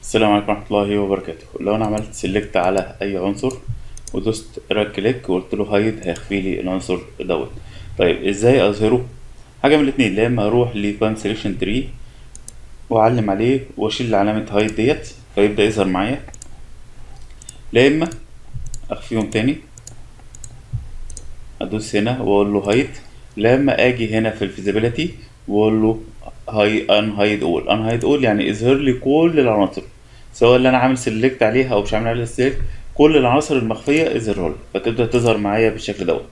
السلام عليكم ورحمة الله وبركاته لو أنا عملت سيلكت على أي عنصر ودوست رايت كليك وقلت له هايد هيخفي لي العنصر دوت طيب ازاي أظهره؟ حاجة من الاتنين لا إما أروح لبان سيلكشن تري وأعلم عليه وأشيل علامة هايد ديت فيبدأ يظهر معايا لا إما أخفيهم تاني أدوس هنا وأقول له هايد لا إما أجي هنا في الفيزيبيليتي وأقول له هاي ان هايد اول ان هايد اول يعني اظهر لي كل العناصر سواء اللي انا عامل سيلكت عليها او مش عامل عليها سيلكت كل العناصر المخفيه اظهرها لي فتبدا تظهر معايا بالشكل دوت